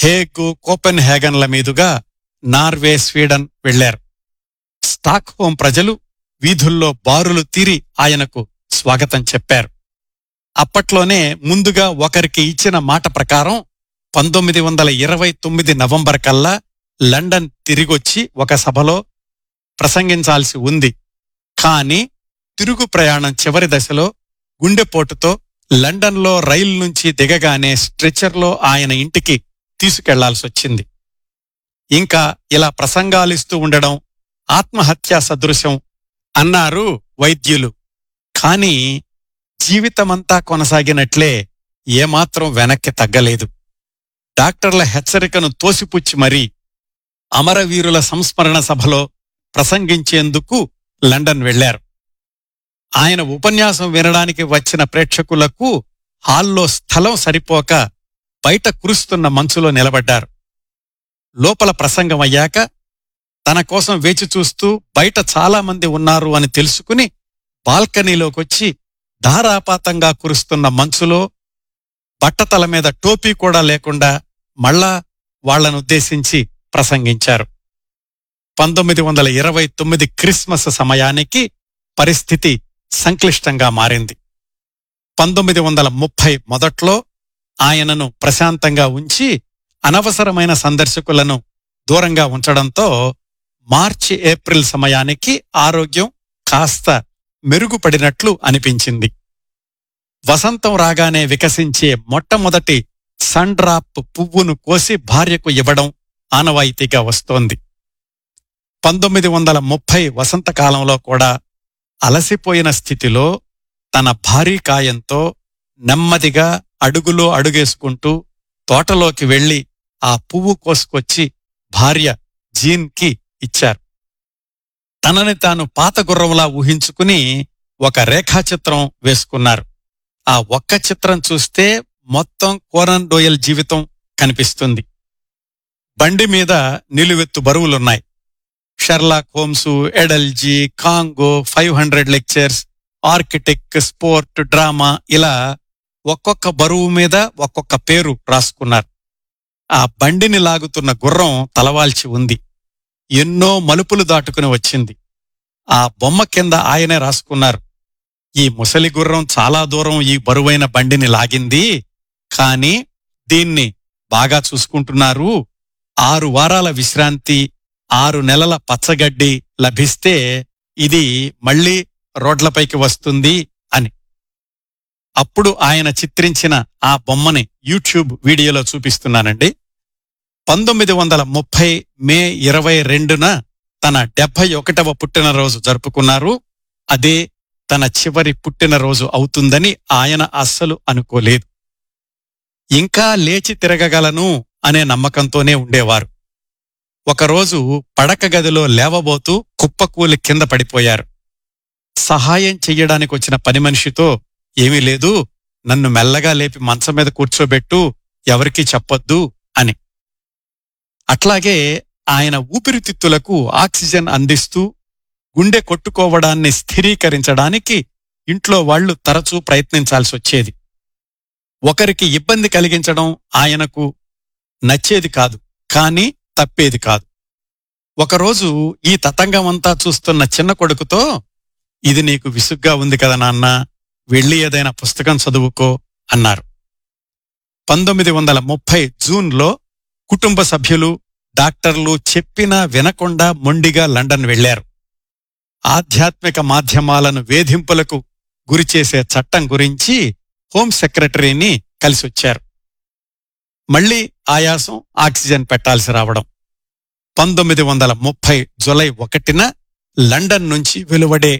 Hague కోపెన్ హ్యాగన్ల మీదుగా నార్వే స్వీడన్ వెళ్లారు స్టాక్ హోం ప్రజలు వీధుల్లో బారులు తీరి ఆయనకు స్వాగతం చెప్పారు అప్పట్లోనే ముందుగా ఒకరికి ఇచ్చిన మాట ప్రకారం పంతొమ్మిది వందల ఇరవై తొమ్మిది నవంబర్ కల్లా లండన్ తిరిగొచ్చి ఒక సభలో ప్రసంగించాల్సి ఉంది కాని తిరుగు ప్రయాణం చివరి దశలో గుండెపోటుతో లండన్లో రైలు నుంచి దిగగానే స్ట్రెచర్లో ఆయన ఇంటికి తీసుకెళ్లాల్సొచ్చింది ఇంకా ఇలా ప్రసంగాలిస్తూ ఉండడం ఆత్మహత్యా సదృశం అన్నారు వైద్యులు కాని జీవితమంతా కొనసాగినట్లే ఏమాత్రం వెనక్కి తగ్గలేదు డాక్టర్ల హెచ్చరికను తోసిపుచ్చి మరీ అమరవీరుల సంస్మరణ సభలో ప్రసంగించేందుకు లండన్ వెళ్లారు ఆయన ఉపన్యాసం వినడానికి వచ్చిన ప్రేక్షకులకు హాల్లో స్థలం సరిపోక బయట కురుస్తున్న మంచులో నిలబడ్డారు లోపల ప్రసంగం అయ్యాక తన కోసం వేచి చూస్తూ బయట చాలా మంది ఉన్నారు అని తెలుసుకుని బాల్కనీలోకొచ్చి ధారాపాతంగా కురుస్తున్న మంచులో బట్టతల మీద టోపీ కూడా లేకుండా మళ్ళా వాళ్లనుద్దేశించి ప్రసంగించారు పంతొమ్మిది వందల ఇరవై తొమ్మిది క్రిస్మస్ సమయానికి పరిస్థితి సంక్లిష్టంగా మారింది పంతొమ్మిది వందల ముప్పై మొదట్లో ఆయనను ప్రశాంతంగా ఉంచి అనవసరమైన సందర్శకులను దూరంగా ఉంచడంతో మార్చి ఏప్రిల్ సమయానికి ఆరోగ్యం కాస్త మెరుగుపడినట్లు అనిపించింది వసంతం రాగానే వికసించే మొట్టమొదటి సన్ డ్రాప్ పువ్వును కోసి భార్యకు ఇవ్వడం ఆనవాయితీగా వస్తోంది పంతొమ్మిది వందల ముప్పై వసంతకాలంలో కూడా అలసిపోయిన స్థితిలో తన భారీ కాయంతో నెమ్మదిగా అడుగులో అడుగేసుకుంటూ తోటలోకి వెళ్లి ఆ పువ్వు కోసుకొచ్చి భార్య జీన్కి ఇచ్చారు తనని తాను పాత గుర్రంలా ఊహించుకుని ఒక రేఖాచిత్రం వేసుకున్నారు ఆ ఒక్క చిత్రం చూస్తే మొత్తం కోరన్ డోయల్ జీవితం కనిపిస్తుంది బండి మీద నిలువెత్తు బరువులున్నాయి Sherlock Holmes Edalji Congo five hundred lectures architect sport drama ఇలా ఒక్కొక్క బరువు మీద ఒక్కొక్క పేరు రాసుకున్నారు ఆ బండిని లాగుతున్న గుర్రం తలవాల్చి ఉంది ఎన్నో మలుపులు దాటుకుని వచ్చింది ఆ బొమ్మ కింద ఆయనే రాసుకున్నారు ఈ ముసలి గుర్రం చాలా దూరం ఈ బరువైన బండిని లాగింది కాని దీన్ని బాగా చూసుకుంటున్నారు ఆరు వారాల విశ్రాంతి ఆరు నెలల పచ్చగడ్డి లభిస్తే ఇది మళ్ళీ రోడ్లపైకి వస్తుంది అని అప్పుడు ఆయన చిత్రించిన ఆ బొమ్మని యూట్యూబ్ వీడియోలో చూపిస్తున్నానండి పంతొమ్మిది వందల ముప్పై మే ఇరవై రెండున తన డెబ్బై ఒకటవ పుట్టినరోజు జరుపుకున్నారు అదే తన చివరి పుట్టినరోజు అవుతుందని ఆయన అస్సలు అనుకోలేదు ఇంకా లేచి తిరగగలను అనే నమ్మకంతోనే ఉండేవారు ఒకరోజు పడక గదిలో లేవబోతూ కుప్పకూలి కింద పడిపోయారు సహాయం చెయ్యడానికి వచ్చిన పని మనిషితో ఏమీ లేదు నన్ను మెల్లగా లేపి మంచం మీద కూర్చోబెట్టు ఎవరికీ చెప్పొద్దు అని అట్లాగే ఆయన ఊపిరితిత్తులకు ఆక్సిజన్ అందిస్తూ గుండె కొట్టుకోవడాన్ని స్థిరీకరించడానికి ఇంట్లో వాళ్లు తరచూ ప్రయత్నించాల్సి వచ్చేది ఒకరికి ఇబ్బంది కలిగించడం ఆయనకు నచ్చేది కాదు కానీ తప్పేది కాదు ఒకరోజు ఈ తతంగమంతా చూస్తున్న చిన్న కొడుకుతో ఇది నీకు విసుగ్గా ఉంది కదా నాన్న వెళ్ళి ఏదైనా పుస్తకం చదువుకో అన్నారు పంతొమ్మిది వందల ముప్పై జూన్లో కుటుంబ సభ్యులు డాక్టర్లు చెప్పినా వినకుండా మొండిగా లండన్ వెళ్లారు ఆధ్యాత్మిక మాధ్యమాలను వేధింపులకు గురిచేసే చట్టం గురించి హోం సెక్రటరీని కలిసొచ్చారు మళ్లీ ఆయాసం ఆక్సిజన్ పెట్టాల్సి రావడం పంతొమ్మిది వందల ముప్పై జులై ఒకటిన లండన్ నుంచి వెలువడే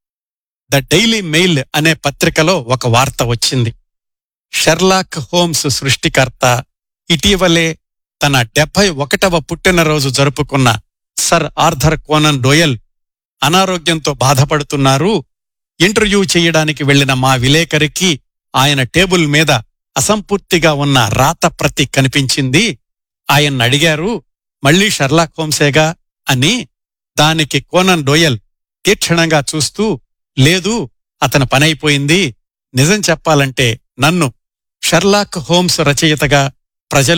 ద డైలీ మెయిల్ అనే పత్రికలో ఒక వార్త వచ్చింది షెర్లాక్ హోమ్స్ సృష్టికర్త ఇటీవలే తన డెబ్బై ఒకటవ పుట్టినరోజు జరుపుకున్న సర్ ఆర్థర్ కోనన్ డోయల్ అనారోగ్యంతో బాధపడుతున్నారు ఇంటర్వ్యూ చేయడానికి వెళ్లిన మా విలేకరికి ఆయన టేబుల్ మీద అసంపూర్తిగా ఉన్న రాత ప్రతి కనిపించింది ఆయన అడిగారు మళ్లీ షర్లాక్ హోమ్సేగా అని దానికి కోనన్ డోయల్ తీక్షణంగా చూస్తూ లేదు అతని పనైపోయింది నిజం చెప్పాలంటే నన్ను షర్లాక్ హోమ్స్ రచయితగా ప్రజలు